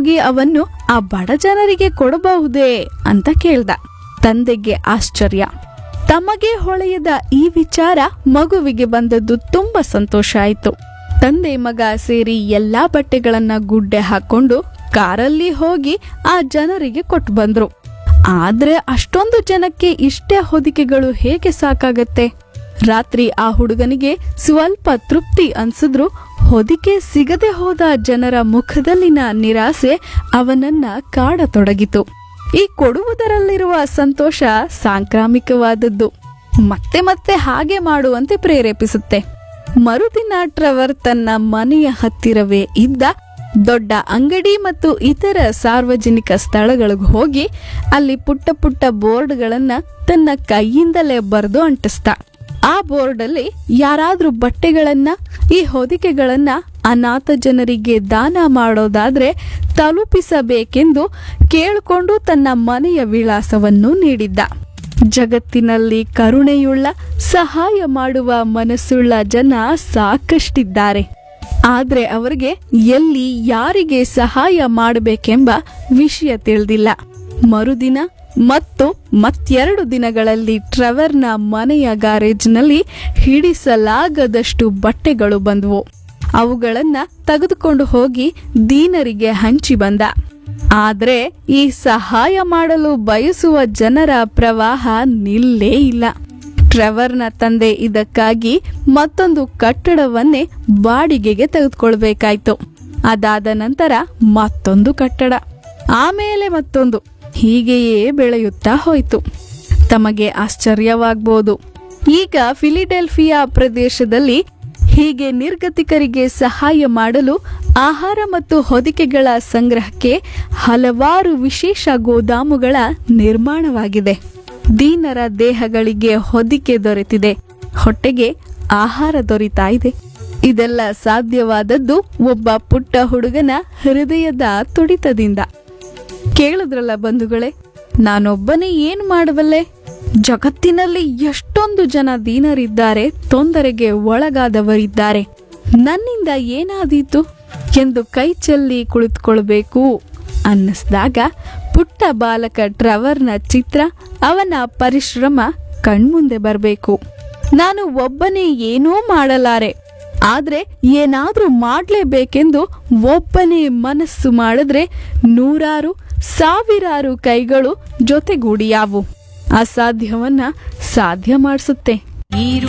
ಹೋಗಿ ಅವನ್ನು ಆ ಬಡ ಜನರಿಗೆ ಕೊಡಬಹುದೇ ಅಂತ ಕೇಳ್ದ ತಂದೆಗೆ ಆಶ್ಚರ್ಯ ತಮಗೆ ಹೊಳೆಯದ ಈ ವಿಚಾರ ಮಗುವಿಗೆ ಬಂದದ್ದು ತುಂಬಾ ಸಂತೋಷ ಆಯ್ತು ತಂದೆ ಮಗ ಸೇರಿ ಎಲ್ಲಾ ಬಟ್ಟೆಗಳನ್ನ ಗುಡ್ಡೆ ಹಾಕೊಂಡು ಕಾರಲ್ಲಿ ಹೋಗಿ ಆ ಜನರಿಗೆ ಕೊಟ್ಟು ಬಂದ್ರು ಆದ್ರೆ ಅಷ್ಟೊಂದು ಜನಕ್ಕೆ ಇಷ್ಟೇ ಹೊದಿಕೆಗಳು ಹೇಗೆ ಸಾಕಾಗತ್ತೆ ರಾತ್ರಿ ಆ ಹುಡುಗನಿಗೆ ಸ್ವಲ್ಪ ತೃಪ್ತಿ ಅನ್ಸಿದ್ರು ಹೊದಿಕೆ ಸಿಗದೆ ಹೋದ ಜನರ ಮುಖದಲ್ಲಿನ ನಿರಾಸೆ ಅವನನ್ನ ಕಾಡತೊಡಗಿತು ಈ ಕೊಡುವುದರಲ್ಲಿರುವ ಸಂತೋಷ ಸಾಂಕ್ರಾಮಿಕವಾದದ್ದು ಮತ್ತೆ ಮತ್ತೆ ಹಾಗೆ ಮಾಡುವಂತೆ ಪ್ರೇರೇಪಿಸುತ್ತೆ ಮರುದಿನ ಟ್ರವರ್ ತನ್ನ ಮನೆಯ ಹತ್ತಿರವೇ ಇದ್ದ ದೊಡ್ಡ ಅಂಗಡಿ ಮತ್ತು ಇತರ ಸಾರ್ವಜನಿಕ ಸ್ಥಳಗಳಿಗೆ ಹೋಗಿ ಅಲ್ಲಿ ಪುಟ್ಟ ಪುಟ್ಟ ಬೋರ್ಡ್ಗಳನ್ನ ತನ್ನ ಕೈಯಿಂದಲೇ ಬರೆದು ಅಂಟಿಸ್ತ ಆ ಬೋರ್ಡಲ್ಲಿ ಯಾರಾದ್ರೂ ಬಟ್ಟೆಗಳನ್ನ ಈ ಹೊದಿಕೆಗಳನ್ನ ಅನಾಥ ಜನರಿಗೆ ದಾನ ಮಾಡೋದಾದ್ರೆ ತಲುಪಿಸಬೇಕೆಂದು ಕೇಳಿಕೊಂಡು ತನ್ನ ಮನೆಯ ವಿಳಾಸವನ್ನು ನೀಡಿದ್ದ ಜಗತ್ತಿನಲ್ಲಿ ಕರುಣೆಯುಳ್ಳ ಸಹಾಯ ಮಾಡುವ ಮನಸ್ಸುಳ್ಳ ಜನ ಸಾಕಷ್ಟಿದ್ದಾರೆ ಆದ್ರೆ ಅವರಿಗೆ ಎಲ್ಲಿ ಯಾರಿಗೆ ಸಹಾಯ ಮಾಡಬೇಕೆಂಬ ವಿಷಯ ತಿಳಿದಿಲ್ಲ ಮರುದಿನ ಮತ್ತು ಮತ್ತೆರಡು ದಿನಗಳಲ್ಲಿ ಟ್ರೆವರ್ನ ಮನೆಯ ಗ್ಯಾರೇಜ್ನಲ್ಲಿ ಹಿಡಿಸಲಾಗದಷ್ಟು ಬಟ್ಟೆಗಳು ಬಂದವು ಅವುಗಳನ್ನ ತೆಗೆದುಕೊಂಡು ಹೋಗಿ ದೀನರಿಗೆ ಹಂಚಿ ಬಂದ ಆದ್ರೆ ಈ ಸಹಾಯ ಮಾಡಲು ಬಯಸುವ ಜನರ ಪ್ರವಾಹ ನಿಲ್ಲೇ ಇಲ್ಲ ಟ್ರೆವರ್ನ ತಂದೆ ಇದಕ್ಕಾಗಿ ಮತ್ತೊಂದು ಕಟ್ಟಡವನ್ನೇ ಬಾಡಿಗೆಗೆ ತೆಗೆದುಕೊಳ್ಬೇಕಾಯ್ತು ಅದಾದ ನಂತರ ಮತ್ತೊಂದು ಕಟ್ಟಡ ಆಮೇಲೆ ಮತ್ತೊಂದು ಹೀಗೆಯೇ ಬೆಳೆಯುತ್ತಾ ಹೋಯಿತು ತಮಗೆ ಆಶ್ಚರ್ಯವಾಗ್ಬೋದು ಈಗ ಫಿಲಿಡೆಲ್ಫಿಯಾ ಪ್ರದೇಶದಲ್ಲಿ ಹೀಗೆ ನಿರ್ಗತಿಕರಿಗೆ ಸಹಾಯ ಮಾಡಲು ಆಹಾರ ಮತ್ತು ಹೊದಿಕೆಗಳ ಸಂಗ್ರಹಕ್ಕೆ ಹಲವಾರು ವಿಶೇಷ ಗೋದಾಮುಗಳ ನಿರ್ಮಾಣವಾಗಿದೆ ದೀನರ ದೇಹಗಳಿಗೆ ಹೊದಿಕೆ ದೊರೆತಿದೆ ಹೊಟ್ಟೆಗೆ ಆಹಾರ ದೊರೀತಾ ಇದೆ ಇದೆಲ್ಲ ಸಾಧ್ಯವಾದದ್ದು ಒಬ್ಬ ಪುಟ್ಟ ಹುಡುಗನ ಹೃದಯದ ತುಡಿತದಿಂದ ಕೇಳಿದ್ರಲ್ಲ ಬಂಧುಗಳೇ ನಾನೊಬ್ಬನೇ ಏನ್ ಮಾಡಬಲ್ಲೆ ಜಗತ್ತಿನಲ್ಲಿ ಎಷ್ಟೊಂದು ಜನ ದೀನರಿದ್ದಾರೆ ತೊಂದರೆಗೆ ಒಳಗಾದವರಿದ್ದಾರೆ ನನ್ನಿಂದ ಏನಾದೀತು ಎಂದು ಕೈ ಚೆಲ್ಲಿ ಕುಳಿತುಕೊಳ್ಬೇಕು ಅನ್ನಿಸ್ದಾಗ ಪುಟ್ಟ ಬಾಲಕ ಟ್ರವರ್ನ ಚಿತ್ರ ಅವನ ಪರಿಶ್ರಮ ಕಣ್ಮುಂದೆ ಬರಬೇಕು ನಾನು ಒಬ್ಬನೇ ಏನೂ ಮಾಡಲಾರೆ ಆದ್ರೆ ಏನಾದ್ರೂ ಮಾಡ್ಲೇಬೇಕೆಂದು ಒಬ್ಬನೇ ಮನಸ್ಸು ಮಾಡಿದ್ರೆ ನೂರಾರು ಸಾವಿರಾರು ಕೈಗಳು ಜೊತೆಗೂಡಿಯಾವು ಅಸಾಧ್ಯವನ್ನ ಸಾಧ್ಯ ಮಾಡಿಸುತ್ತೆ